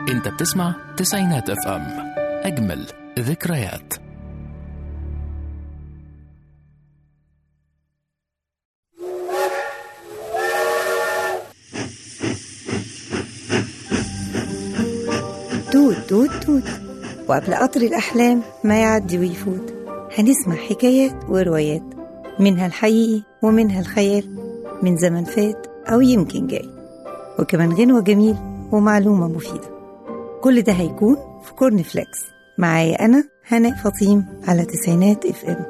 انت بتسمع تسعينات اف ام اجمل ذكريات توت توت توت وقبل قطر الأحلام ما يعدي ويفوت هنسمع حكايات وروايات منها الحقيقي ومنها الخيال من زمن فات أو يمكن جاي وكمان غنوة جميل ومعلومة مفيدة كل ده هيكون في كورن فليكس معايا أنا هناء فطيم على تسعينات اف ام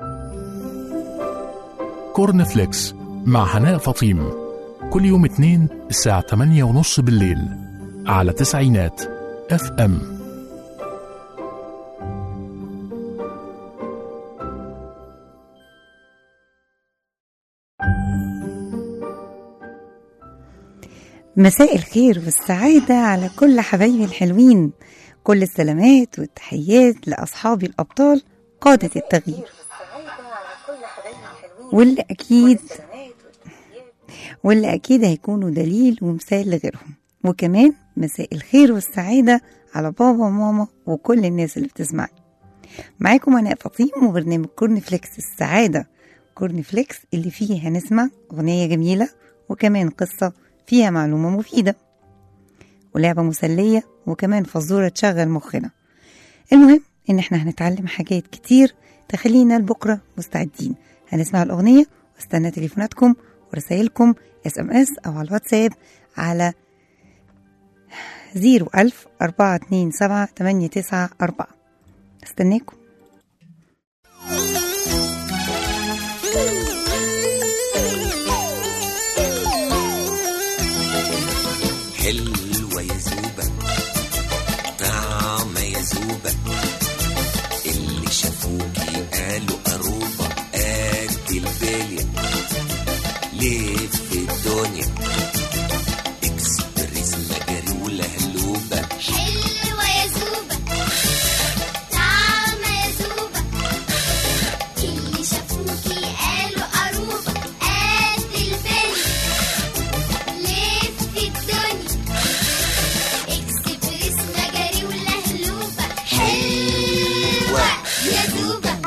كورن فليكس مع هناء فطيم كل يوم اثنين الساعة 8 ونص بالليل على تسعينات اف ام مساء الخير والسعادة على كل حبايبي الحلوين كل السلامات والتحيات لأصحابي الأبطال قادة التغيير واللي أكيد واللي أكيد هيكونوا دليل ومثال لغيرهم وكمان مساء الخير والسعادة على بابا وماما وكل الناس اللي بتسمعني معاكم أنا فطيم وبرنامج كورن فليكس السعادة كورن فليكس اللي فيه هنسمع أغنية جميلة وكمان قصة فيها معلومة مفيدة ولعبة مسلية وكمان فزورة تشغل مخنا المهم إن احنا هنتعلم حاجات كتير تخلينا لبكرة مستعدين هنسمع الأغنية واستنى تليفوناتكم ورسائلكم اس ام اس أو على الواتساب على زيرو ألف أربعة اتنين سبعة تمانية تسعة أربعة استناكم حلوة يا زوبة طعمة يا زوبة اللي شافوكي قالوا قروبة قد البلية لف في الدنيا اكسبريس مجاري ولهلوبة حلوة يا زوبة طعمة يا زوبة اللي شافوكي قالوا قروبة قد الفيلم لف في الدنيا اكسبريس مجاري ولهلوبة حلوة يا زوبة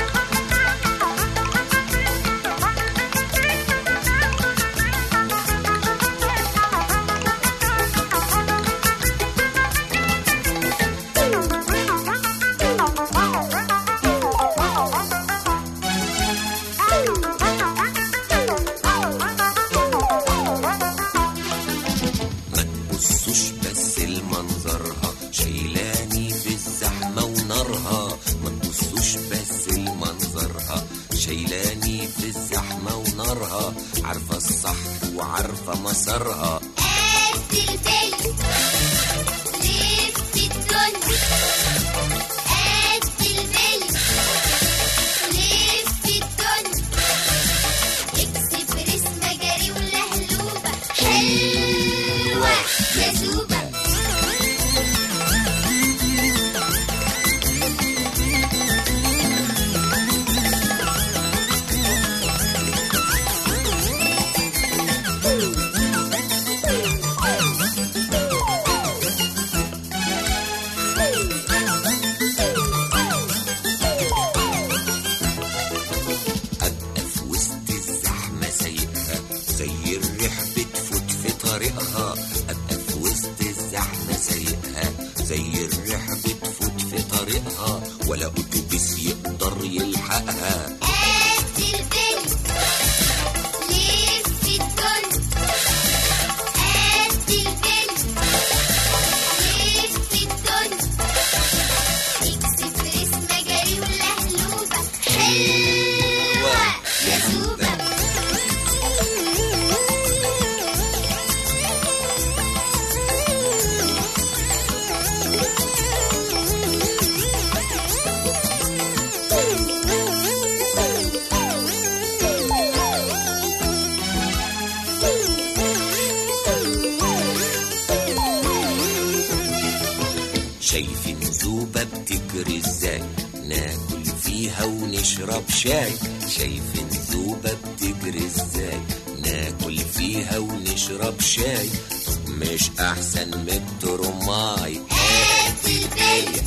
ما تبصوش بس المنظرها شايلاني في الزحمة ونارها ما تبصوش بس المنظرها شايلاني في الزحمة ونارها عارفة الصح وعارفة مسارها قد الفيلم لف في الدنيا قد الفيلم لف في الدنيا اكسبريس مجاري ولهلوبة حلوة يا زوبة أبقى في وسط الزحمة سايقها زي الريح بتفوت في طريقها أبقى في وسط الزحمة سايقها زي الريح بتفوت في طريقها ولا أتوبيس يقدر يلحقها قد الفيلم لف في الدنيا قد الفيلم لف في الدنيا اكسبريس مجاري ولهلوبة حلوة يا زوبة شايفين زوبة بتجري ازاي ناكل فيها ونشرب شاي شايفين زوبة بتجري ازاي ناكل فيها ونشرب شاي طب مش احسن من الترماي هات البلية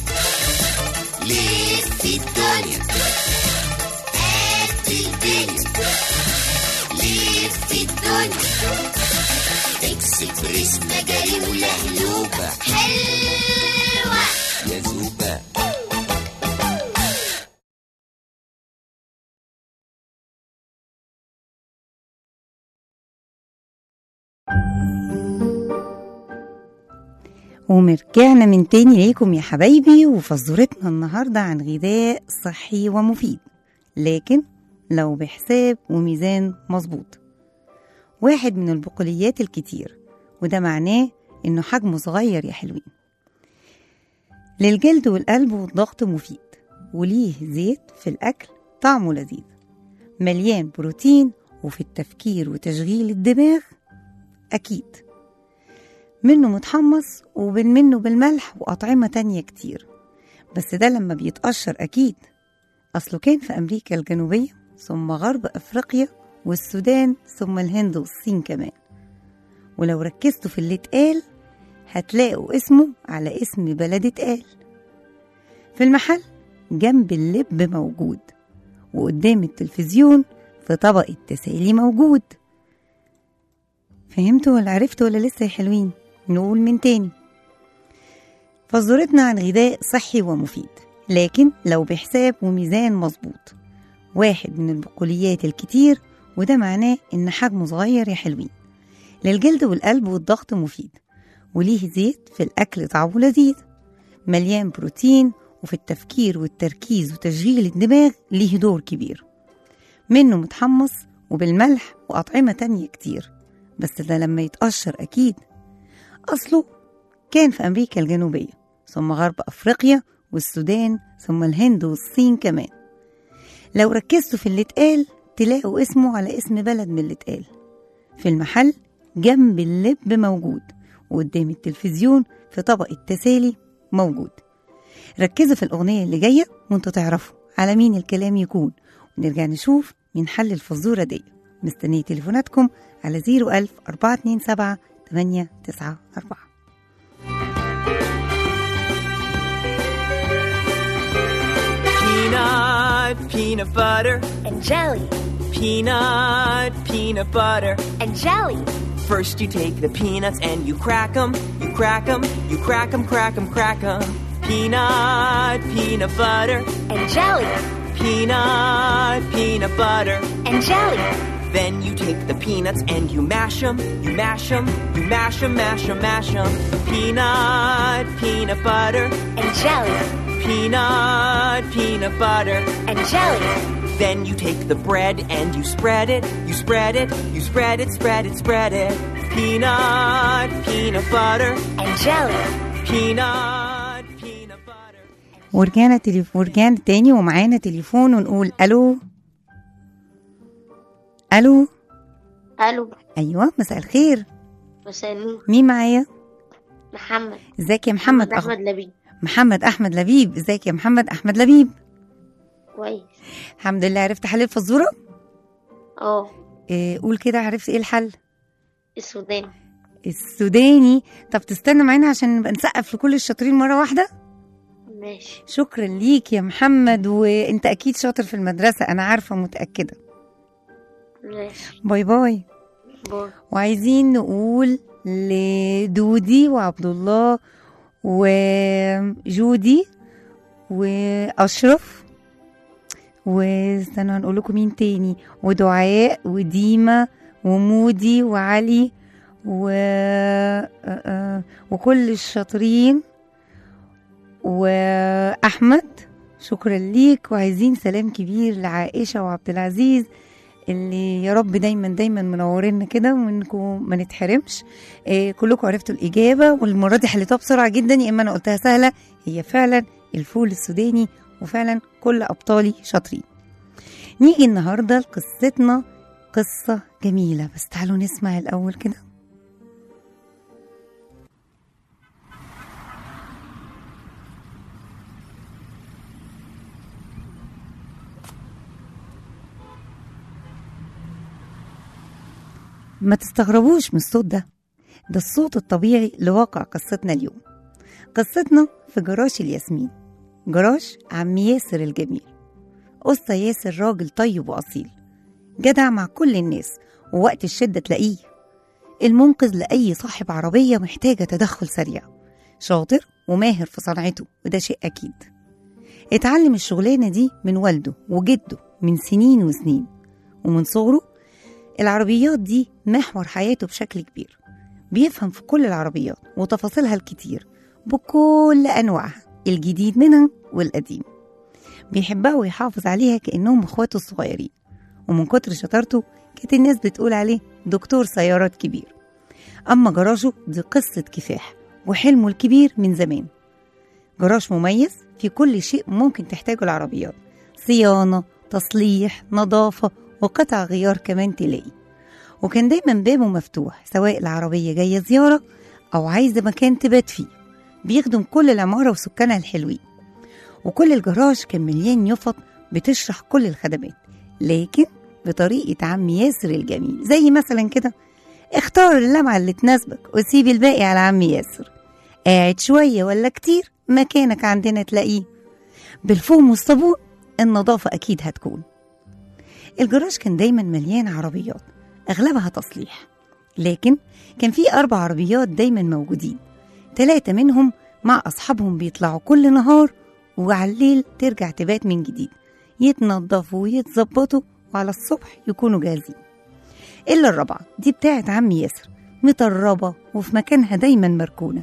لف الدنيا هات البلية لف الدنيا اكسبريس مجاري ولهلوبة حلوة يا زوبة ومرجعنا من تاني ليكم يا حبايبي وفزورتنا النهاردة عن غذاء صحي ومفيد لكن لو بحساب وميزان مظبوط واحد من البقوليات الكتير وده معناه انه حجمه صغير يا حلوين للجلد والقلب والضغط مفيد وليه زيت في الأكل طعمه لذيذ مليان بروتين وفي التفكير وتشغيل الدماغ أكيد منه متحمص وبين منه بالملح وأطعمة تانية كتير بس ده لما بيتقشر أكيد أصله كان في أمريكا الجنوبية ثم غرب أفريقيا والسودان ثم الهند والصين كمان ولو ركزتوا في اللي اتقال هتلاقوا اسمه على اسم بلد اتقال في المحل جنب اللب موجود وقدام التلفزيون في طبق التسالي موجود فهمتوا ولا عرفتوا ولا لسه يا حلوين نقول من تاني فزورتنا عن غذاء صحي ومفيد لكن لو بحساب وميزان مظبوط واحد من البقوليات الكتير وده معناه ان حجمه صغير يا حلوين للجلد والقلب والضغط مفيد وليه زيت في الأكل طعمه لذيذ مليان بروتين وفي التفكير والتركيز وتشغيل الدماغ ليه دور كبير منه متحمص وبالملح وأطعمة تانية كتير بس ده لما يتقشر أكيد أصله كان في أمريكا الجنوبية ثم غرب أفريقيا والسودان ثم الهند والصين كمان لو ركزتوا في اللي اتقال تلاقوا اسمه على اسم بلد من اللي اتقال في المحل جنب اللب موجود وقدام التلفزيون في طبق التسالي موجود ركزوا في الأغنية اللي جاية وانتوا تعرفوا على مين الكلام يكون ونرجع نشوف مين حل الفزورة دي مستنية تليفوناتكم على 01000 427 894 Peanut, peanut butter, and jelly peanut, peanut butter. and jelly First you take the peanuts and you crack 'em, you crack 'em, you crack 'em, crack 'em, crack 'em. Peanut, peanut butter, and jelly peanut, peanut butter. and jelly Then you take the peanuts and you mash 'em, you mash 'em, you mash 'em, mash 'em, mash 'em. Peanut, peanut butter, and jelly peanut, peanut butter. and jelly Then you take the bread and you spread it, you spread it, you spread it, spread it, spread it. Peanut, peanut butter, and jelly peanut, peanut butter. ورجعنا تليفون ورجعنا تاني ومعانا تليفون ونقول ألو ألو الو أيوة مساء الخير مساء النور مين معايا محمد ازيك يا محمد أخ... احمد لبيب محمد أحمد لبيب ازيك يا محمد أحمد لبيب كويس الحمد لله عرفت حل الفزورة اه إيه قول كده عرفت ايه الحل السودان السوداني طب تستنى معانا عشان نبقى نسقف لكل الشاطرين مرة واحدة ماشي شكرا ليك يا محمد وانت اكيد شاطر في المدرسة انا عارفة متأكدة ماشي باي باي باي وعايزين نقول لدودي وعبد الله وجودي واشرف واستنى هنقول لكم مين تاني ودعاء وديما ومودي وعلي و... آه، آه، وكل الشاطرين واحمد شكرا ليك وعايزين سلام كبير لعائشه وعبد العزيز اللي يا رب دايما دايما منورينا كده ومنكم ما نتحرمش إيه كلكم عرفتوا الاجابه والمره دي حليتوها بسرعه جدا يا اما انا قلتها سهله هي فعلا الفول السوداني وفعلا كل ابطالي شاطرين نيجي النهارده لقصتنا قصه جميله بس تعالوا نسمع الاول كده ما تستغربوش من الصوت ده ده الصوت الطبيعي لواقع قصتنا اليوم قصتنا في جراج الياسمين جراج عم ياسر الجميل قصة ياسر راجل طيب وأصيل جدع مع كل الناس ووقت الشدة تلاقيه المنقذ لأي صاحب عربية محتاجة تدخل سريع شاطر وماهر في صنعته وده شيء أكيد اتعلم الشغلانة دي من والده وجده من سنين وسنين ومن صغره العربيات دي محور حياته بشكل كبير بيفهم في كل العربيات وتفاصيلها الكتير بكل أنواعها الجديد منها والقديم بيحبها ويحافظ عليها كأنهم اخواته الصغيرين ومن كتر شطارته كانت الناس بتقول عليه دكتور سيارات كبير أما جراجه دي قصة كفاح وحلمه الكبير من زمان جراج مميز في كل شيء ممكن تحتاجه العربيات صيانة تصليح نظافة وقطع غيار كمان تلاقي وكان دايما بابه مفتوح سواء العربية جاية زيارة أو عايزة مكان تبات فيه بيخدم كل العمارة وسكانها الحلوين وكل الجراج كان مليان يفط بتشرح كل الخدمات لكن بطريقة عم ياسر الجميل زي مثلا كده اختار اللمعة اللي تناسبك وسيب الباقي على عم ياسر قاعد شوية ولا كتير مكانك عندنا تلاقيه بالفوم والصابون النظافة أكيد هتكون الجراج كان دايما مليان عربيات أغلبها تصليح لكن كان في أربع عربيات دايما موجودين ثلاثة منهم مع أصحابهم بيطلعوا كل نهار وعلى الليل ترجع تبات من جديد يتنضفوا ويتظبطوا وعلى الصبح يكونوا جاهزين إلا الرابعة دي بتاعت عم ياسر مطربة وفي مكانها دايما مركونة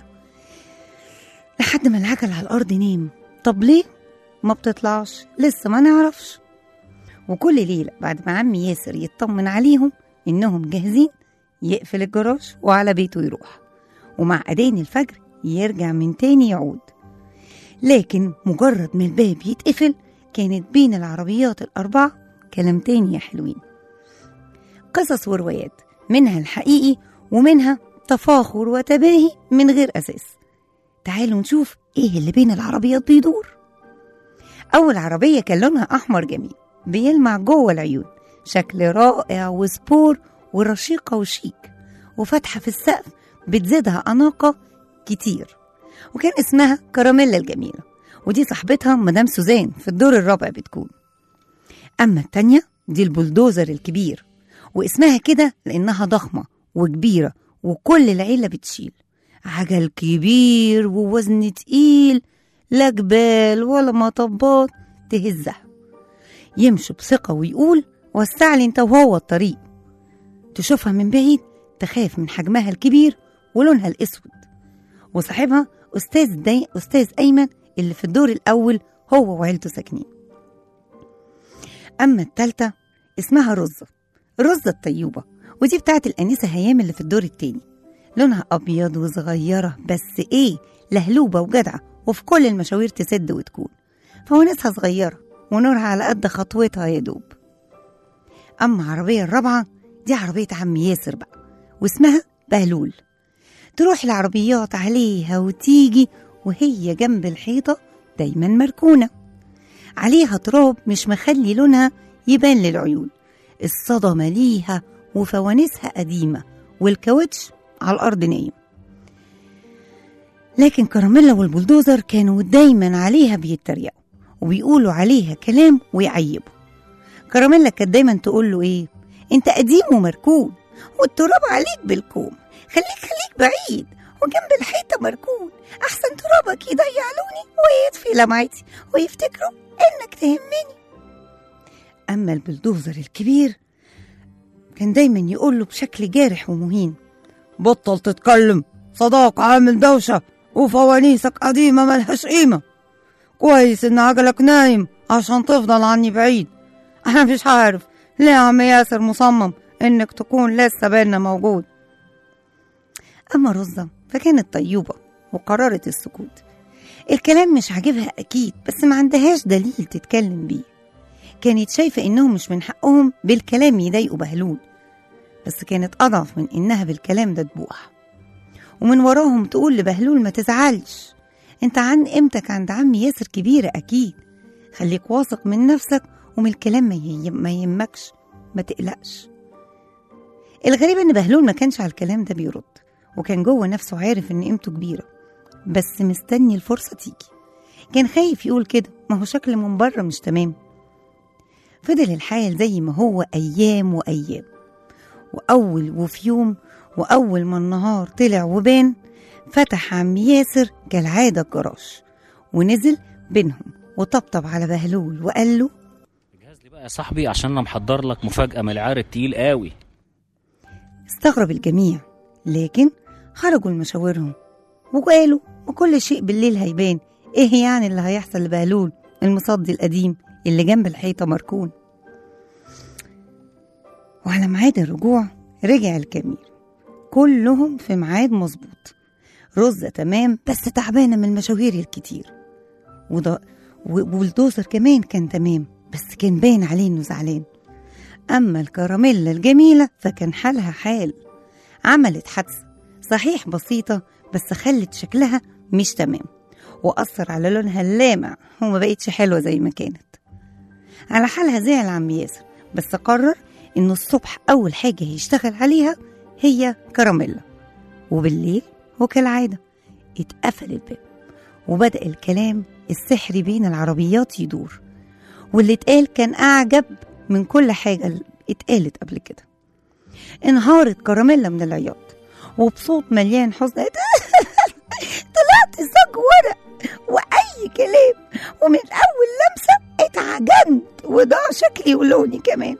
لحد ما العجل على الأرض نام طب ليه؟ ما بتطلعش لسه ما نعرفش وكل ليلة بعد ما عم ياسر يطمن عليهم إنهم جاهزين يقفل الجراج وعلى بيته يروح ومع أذان الفجر يرجع من تاني يعود لكن مجرد ما الباب يتقفل كانت بين العربيات الأربعة كلام تاني يا حلوين قصص وروايات منها الحقيقي ومنها تفاخر وتباهي من غير أساس تعالوا نشوف إيه اللي بين العربيات بيدور أول عربية كان لونها أحمر جميل بيلمع جوه العيون شكل رائع وسبور ورشيقة وشيك وفتحة في السقف بتزيدها أناقة كتير وكان اسمها كراميلا الجميلة ودي صاحبتها مدام سوزان في الدور الرابع بتكون أما التانية دي البلدوزر الكبير واسمها كده لأنها ضخمة وكبيرة وكل العيلة بتشيل عجل كبير ووزن تقيل لا جبال ولا مطبات تهزها يمشي بثقة ويقول وسع لي انت وهو الطريق تشوفها من بعيد تخاف من حجمها الكبير ولونها الأسود وصاحبها أستاذ دي أستاذ أيمن اللي في الدور الأول هو وعيلته ساكنين أما التالتة اسمها رزة رزة الطيوبة ودي بتاعت الأنسة هيام اللي في الدور التاني لونها أبيض وصغيرة بس إيه لهلوبة وجدعة وفي كل المشاوير تسد وتكون فوانسها صغيرة ونورها على قد خطوتها يا دوب أما عربية الرابعة دي عربية عم ياسر بقى واسمها بهلول تروح العربيات عليها وتيجي وهي جنب الحيطة دايما مركونة عليها تراب مش مخلي لونها يبان للعيون الصدى مليها وفوانيسها قديمة والكاوتش على الأرض نايم لكن كراميلا والبلدوزر كانوا دايما عليها بيتريقوا وبيقولوا عليها كلام ويعيبوا كراميلا كانت دايما تقول له ايه انت قديم ومركون والتراب عليك بالكوم خليك خليك بعيد وجنب الحيطة مركون أحسن ترابك يضيع لوني ويطفي لمعتي ويفتكروا إنك تهمني أما البلدوزر الكبير كان دايما يقول له بشكل جارح ومهين بطل تتكلم صداق عامل دوشة وفوانيسك قديمة ملهاش قيمة كويس إن عجلك نايم عشان تفضل عني بعيد أنا مش عارف ليه يا عم ياسر مصمم إنك تكون لسه بينا موجود أما رزة فكانت طيوبة وقررت السكوت الكلام مش عاجبها أكيد بس ما عندهاش دليل تتكلم بيه كانت شايفة إنهم مش من حقهم بالكلام يضايقوا بهلول بس كانت أضعف من إنها بالكلام ده تبوح ومن وراهم تقول لبهلول ما تزعلش انت عن قيمتك عند عم ياسر كبيرة أكيد خليك واثق من نفسك ومن الكلام ما, يه- ما يهمكش ما تقلقش الغريب ان بهلول ما كانش على الكلام ده بيرد وكان جوه نفسه عارف ان قيمته كبيره بس مستني الفرصه تيجي كان خايف يقول كده ما هو شكل من بره مش تمام فضل الحال زي ما هو ايام وايام واول وفي يوم واول ما النهار طلع وبان فتح عم ياسر كالعاده الجراج ونزل بينهم وطبطب على بهلول وقال له جهز لي بقى يا صاحبي عشان انا محضر لك مفاجأة من العار التقيل قوي استغرب الجميع لكن خرجوا لمشاورهم وقالوا وكل شيء بالليل هيبان ايه يعني اللي هيحصل لبهلول المصدي القديم اللي جنب الحيطة مركون وعلى ميعاد الرجوع رجع الكمير كلهم في ميعاد مظبوط رزة تمام بس تعبانة من المشاوير الكتير وده و- والدوزر كمان كان تمام بس كان باين عليه انه زعلان أما الكراميلا الجميلة فكان حالها حال عملت حادثة صحيح بسيطة بس خلت شكلها مش تمام وأثر على لونها اللامع وما بقتش حلوة زي ما كانت على حالها زعل عم ياسر بس قرر إنه الصبح أول حاجة هيشتغل عليها هي كراميلا وبالليل وكالعادة اتقفل الباب وبدأ الكلام السحري بين العربيات يدور واللي اتقال كان أعجب من كل حاجة اللي اتقالت قبل كده انهارت كراميلا من العياط وبصوت مليان حزن طلعت ساق ورق واي كلام ومن اول لمسه اتعجنت وضاع شكلي ولوني كمان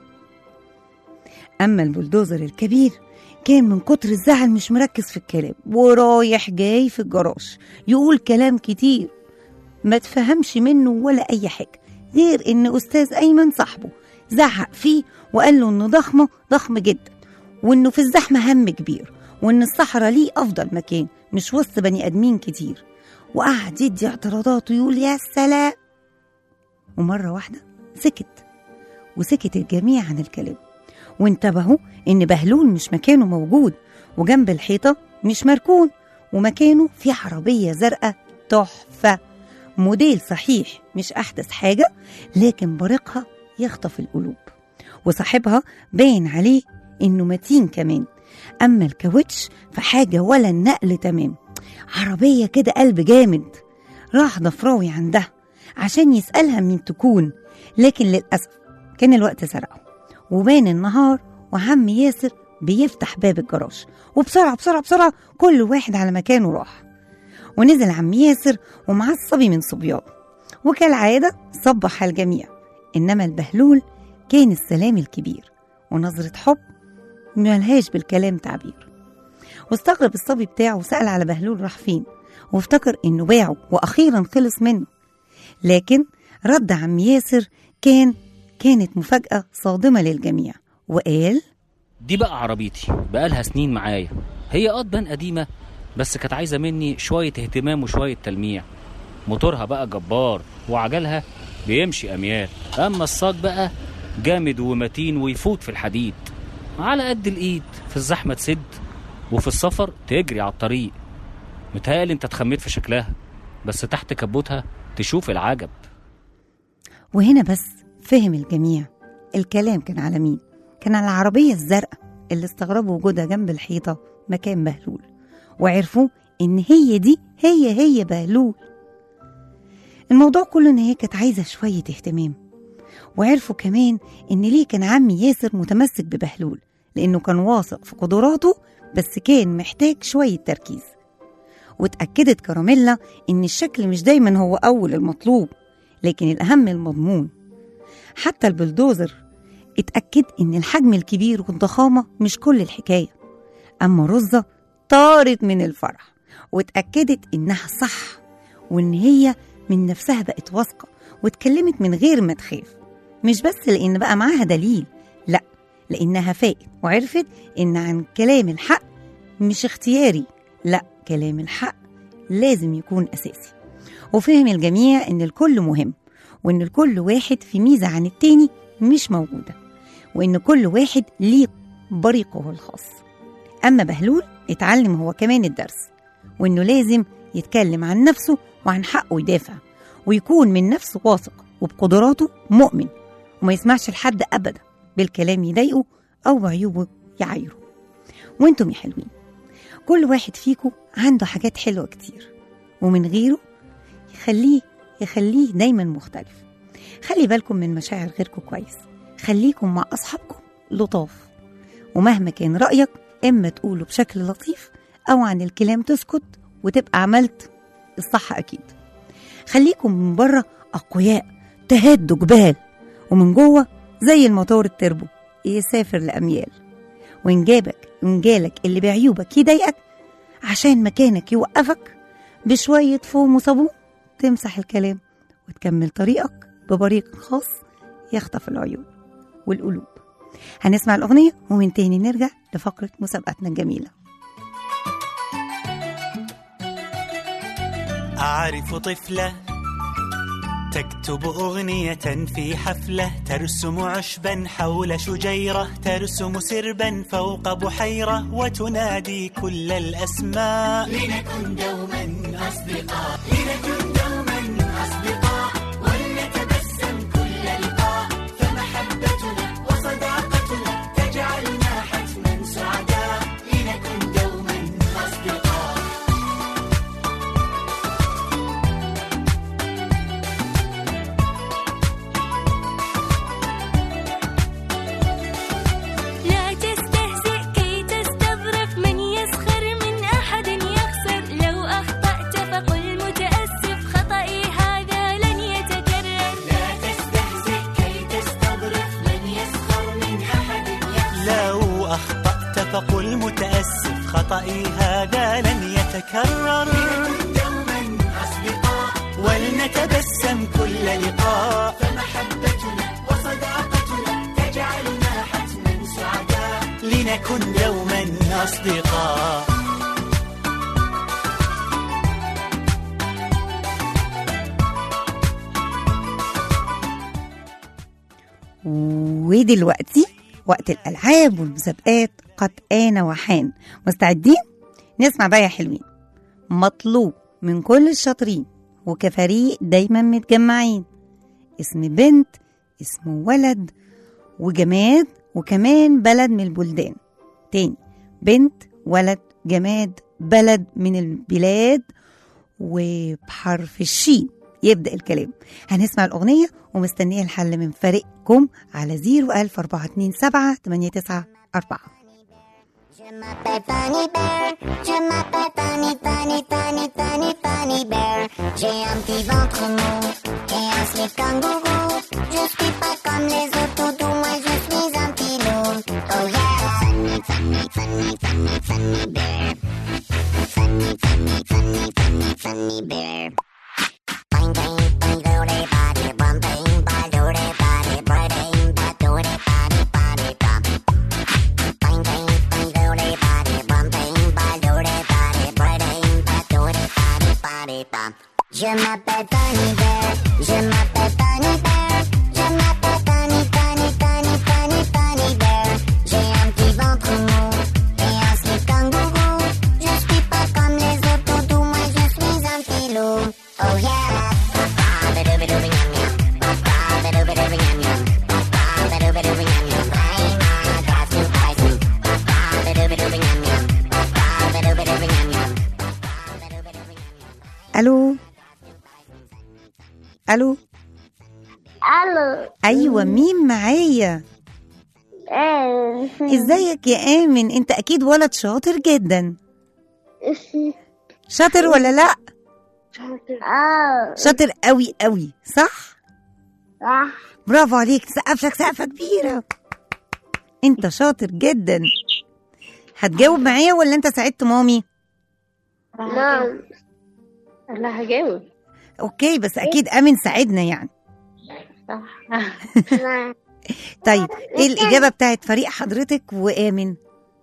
اما البلدوزر الكبير كان من كتر الزعل مش مركز في الكلام ورايح جاي في الجراج يقول كلام كتير ما تفهمش منه ولا اي حاجه غير ان استاذ ايمن صاحبه زعق فيه وقال له انه ضخمه ضخم جدا وانه في الزحمه هم كبير وان الصحراء ليه افضل مكان مش وسط بني ادمين كتير وقعد يدي اعتراضات ويقول يا سلام ومره واحده سكت وسكت الجميع عن الكلام وانتبهوا ان بهلول مش مكانه موجود وجنب الحيطه مش مركون ومكانه في عربيه زرقاء تحفه موديل صحيح مش احدث حاجه لكن بريقها يخطف القلوب وصاحبها باين عليه انه متين كمان اما الكاوتش فحاجه ولا النقل تمام عربيه كده قلب جامد راح ضفراوي عندها عشان يسالها مين تكون لكن للاسف كان الوقت سرقه وبان النهار وعم ياسر بيفتح باب الجراج وبسرعه بسرعه بسرعه كل واحد على مكانه راح ونزل عم ياسر ومعاه الصبي من صبيانه وكالعاده صبح على الجميع انما البهلول كان السلام الكبير ونظره حب ملهاش بالكلام تعبير واستغرب الصبي بتاعه وسأل على بهلول راح فين وافتكر انه باعه واخيرا خلص منه لكن رد عم ياسر كان كانت مفاجأة صادمة للجميع وقال دي بقى عربيتي بقالها سنين معايا هي اه تبان قديمة بس كانت عايزة مني شوية اهتمام وشوية تلميع موتورها بقى جبار وعجلها بيمشي أميال أما الصاج بقى جامد ومتين ويفوت في الحديد على قد الإيد في الزحمة تسد وفي السفر تجري على الطريق متهيألي انت اتخميت في شكلها بس تحت كبوتها تشوف العجب وهنا بس فهم الجميع الكلام كان على مين كان على العربية الزرقاء اللي استغربوا وجودها جنب الحيطة مكان بهلول وعرفوا إن هي دي هي هي بهلول الموضوع كله إن هي كانت عايزة شوية اهتمام وعرفوا كمان إن ليه كان عمي ياسر متمسك ببهلول لأنه كان واثق في قدراته بس كان محتاج شوية تركيز واتأكدت كراميلا إن الشكل مش دايما هو أول المطلوب لكن الأهم المضمون حتى البلدوزر اتأكد إن الحجم الكبير والضخامة مش كل الحكاية أما رزة طارت من الفرح واتأكدت إنها صح وإن هي من نفسها بقت واثقة واتكلمت من غير ما تخاف مش بس لأن بقى معاها دليل لأ لأنها فاقت وعرفت إن عن كلام الحق مش اختياري لأ كلام الحق لازم يكون أساسي وفهم الجميع إن الكل مهم وإن الكل واحد في ميزة عن التاني مش موجودة وإن كل واحد ليه بريقه الخاص أما بهلول اتعلم هو كمان الدرس وإنه لازم يتكلم عن نفسه وعن حقه يدافع ويكون من نفسه واثق وبقدراته مؤمن وما يسمعش لحد أبدا بالكلام يضايقه أو بعيوبه يعايره وانتم يا حلوين كل واحد فيكم عنده حاجات حلوة كتير ومن غيره يخليه يخليه دايما مختلف خلي بالكم من مشاعر غيركم كويس خليكم مع أصحابكم لطاف ومهما كان رأيك إما تقوله بشكل لطيف أو عن الكلام تسكت وتبقى عملت الصح أكيد خليكم من بره أقوياء تهدوا جبال ومن جوه زي الموتور التربو يسافر لأميال وإن جابك وإن جالك اللي بعيوبك يضايقك عشان مكانك يوقفك بشوية فوم وصابون تمسح الكلام وتكمل طريقك ببريق خاص يخطف العيون والقلوب هنسمع الأغنية ومن تاني نرجع لفقرة مسابقتنا الجميلة أعرف طفلة تكتب أغنية في حفلة ترسم عشبا حول شجيرة ترسم سربا فوق بحيرة وتنادي كل الأسماء لنكن دوما أصدقاء لنكن دوما أصدقاء ولنتبسم كل لقاء فمحبتنا وصداقتنا تجعلنا حتما سعداء لنكن دوما أصدقاء لا تستهزئ كي تستظرف من يسخر من أحد يخسر لو أخطأت فقل متأسف خطئي هذا لن يتكرر لا تستهزئ كي تستظرف من يسخر من أحد يخسر لو أخطأت فقل متأسف خطئي هذا لن يتكرر دوما أصدقاء ولنتبسم كل لقاء فمحبتنا وصداقتنا تجعلنا حتما سعداء لنكن دوما أصدقاء ودلوقتي وقت الألعاب والمسابقات قد آن وحان مستعدين؟ نسمع بقى يا حلوين مطلوب من كل الشاطرين وكفريق دايما متجمعين اسم بنت اسم ولد وجماد وكمان بلد من البلدان تاني بنت ولد جماد بلد من البلاد وبحرف الشين يبدأ الكلام هنسمع الأغنية ومستنية الحل من فريقكم على 01427 894 Je m'appelle Fanny Bear, je m'appelle Fanny, Fanny, Fanny, Fanny, Fanny Bear. J'ai un petit ventre mou et un slip kangourou. Je suis pas comme les autres toutous, moi je suis un petit loup. Oh yeah! Fanny, Fanny, Fanny, Fanny, Fanny Bear. Fanny, Fanny, Fanny, Fanny, Fanny Bear. Bang, bang, bang, do de body, bum, bang, ba, do de body, bang, ba, do de body, body, bum. Bang, bang, bang, do de body, bum, bang, ba, do de body, bang, ba, do de body, body, bum. Je m'appelle Fanny Bear, je m'appelle Fanny Bear, je m'appelle Fanny, Fanny, Fanny, Fanny, Fanny Bear. J'ai un petit ventre mou et un slip kangourou. Je suis pas comme les autres toutous, moi je suis un petit loup. Oh yeah! ألو ألو الو أيوة مين معايا ايه ازيك يا آمن انت أكيد ولد شاطر جدا شاطر ولا لأ اه شاطر قوي قوي صح صح برافو عليك سقف لك سقفة كبيرة انت شاطر جدا هتجاوب معايا ولا انت ساعدت مامي نعم لا هجاوب اوكي بس اكيد امن ساعدنا يعني نعم طيب ايه الاجابه بتاعت فريق حضرتك وامن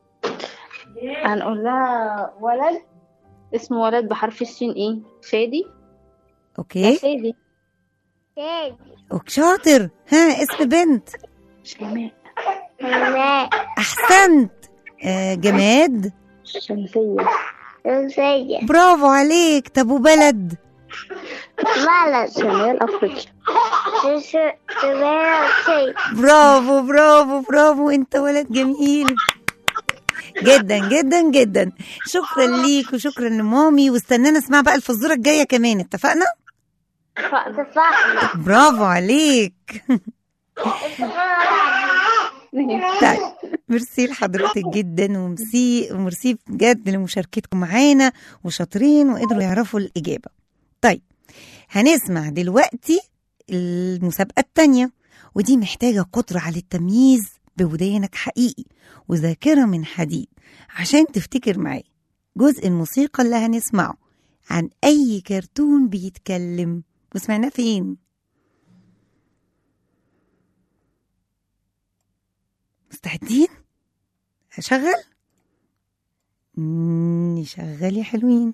هنقول لها ولد اسمه ولد بحرف السين ايه شادي اوكي شادي اوكي شاطر ها اسم بنت شيماء لا احسنت آه جماد شمسية شمسية برافو عليك طب وبلد بلد شمال افريقيا شمال برافو برافو برافو انت ولد جميل جدا جدا جدا شكرا ليك وشكرا لمامي واستنانا اسمع بقى الفزوره الجايه كمان اتفقنا اتفقنا برافو عليك طيب ميرسي لحضرتك جدا ومسي وميرسي بجد لمشاركتكم معانا وشاطرين وقدروا يعرفوا الإجابة طيب هنسمع دلوقتي المسابقة التانية ودي محتاجة قدرة على التمييز بودانك حقيقي وذاكرة من حديد عشان تفتكر معايا جزء الموسيقى اللي هنسمعه عن أي كرتون بيتكلم وسمعناه فين؟ مستعدين؟ هشغل؟ مم، نشغل يا حلوين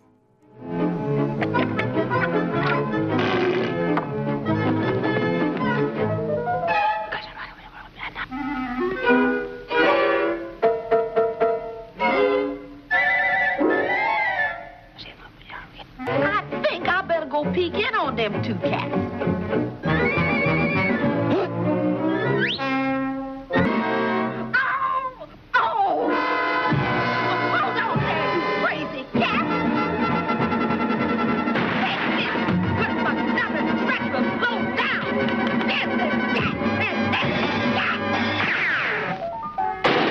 I think I better go peek in on them two cats. Oh! Oh! Hold on there, you crazy cat! Take this! With another track of low down! There's the cat! And there's the cat!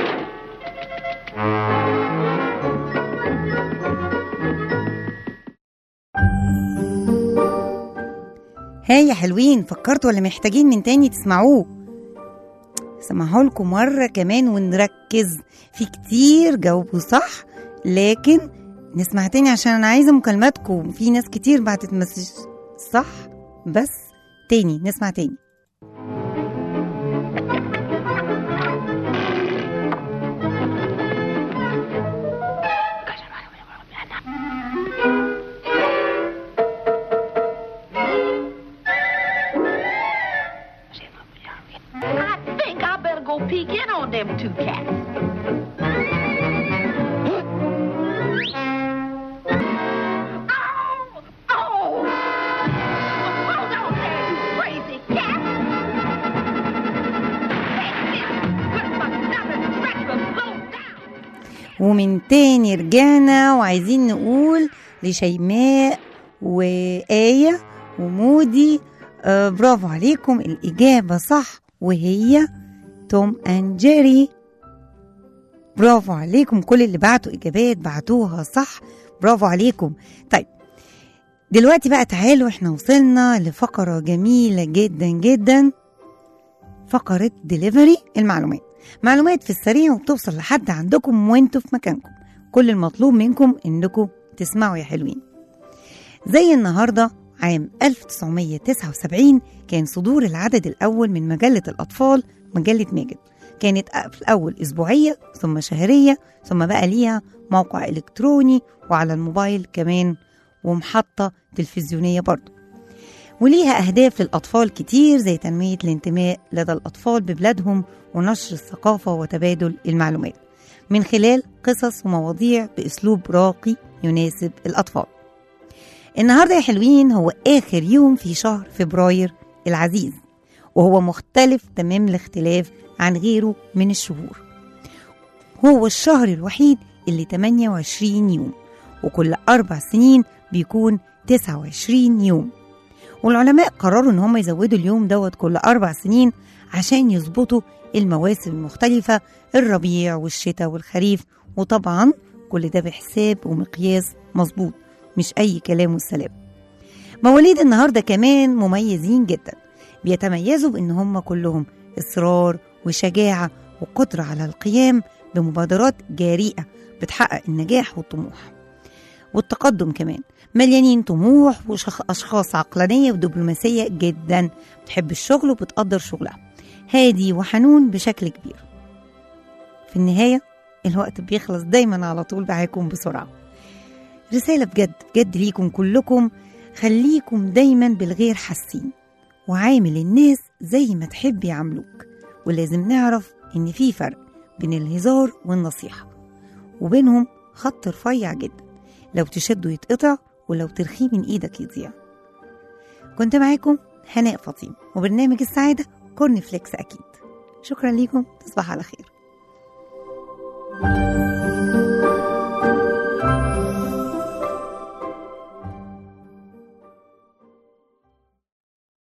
ها يا حلوين فكرتوا ولا محتاجين من تاني تسمعوه سمعه لكم مرة كمان ونركز في كتير جاوبوا صح لكن نسمع تاني عشان أنا عايزة مكالماتكم في ناس كتير بعتت مسج صح بس تاني نسمع تاني I think I better go peek in on them two cats. Oh! Oh! Hold on there, you crazy cat! Take this! With another track of low down! ومن تاني رجعنا وعايزين نقول لشيماء وآية ومودي آه برافو عليكم الإجابة صح وهي توم أند جيري برافو عليكم كل اللي بعتوا إجابات بعتوها صح برافو عليكم طيب دلوقتي بقى تعالوا احنا وصلنا لفقرة جميلة جدا جدا فقرة ديليفري المعلومات معلومات في السريع وبتوصل لحد عندكم وانتوا في مكانكم كل المطلوب منكم انكم تسمعوا يا حلوين زي النهارده عام 1979 كان صدور العدد الأول من مجلة الأطفال مجلة ماجد كانت في الأول أسبوعية ثم شهرية ثم بقى ليها موقع إلكتروني وعلى الموبايل كمان ومحطة تلفزيونية برضه وليها أهداف للأطفال كتير زي تنمية الانتماء لدى الأطفال ببلادهم ونشر الثقافة وتبادل المعلومات من خلال قصص ومواضيع بأسلوب راقي يناسب الأطفال النهاردة يا حلوين هو آخر يوم في شهر فبراير العزيز وهو مختلف تمام الاختلاف عن غيره من الشهور هو الشهر الوحيد اللي 28 يوم وكل أربع سنين بيكون 29 يوم والعلماء قرروا ان هم يزودوا اليوم دوت كل اربع سنين عشان يظبطوا المواسم المختلفة الربيع والشتاء والخريف وطبعا كل ده بحساب ومقياس مظبوط مش اي كلام والسلام مواليد النهارده كمان مميزين جدا بيتميزوا بان هم كلهم اصرار وشجاعة وقدرة على القيام بمبادرات جريئة بتحقق النجاح والطموح والتقدم كمان مليانين طموح وأشخاص عقلانية ودبلوماسية جدا بتحب الشغل وبتقدر شغلها هادي وحنون بشكل كبير في النهاية الوقت بيخلص دايما على طول معاكم بسرعة رسالة بجد بجد ليكم كلكم خليكم دايما بالغير حاسين وعامل الناس زي ما تحب يعاملوك ولازم نعرف إن في فرق بين الهزار والنصيحة وبينهم خط رفيع جدا لو تشده يتقطع ولو ترخيه من ايدك يضيع كنت معاكم هناء فطيم وبرنامج السعادة كورن فليكس أكيد شكرا ليكم تصبح على خير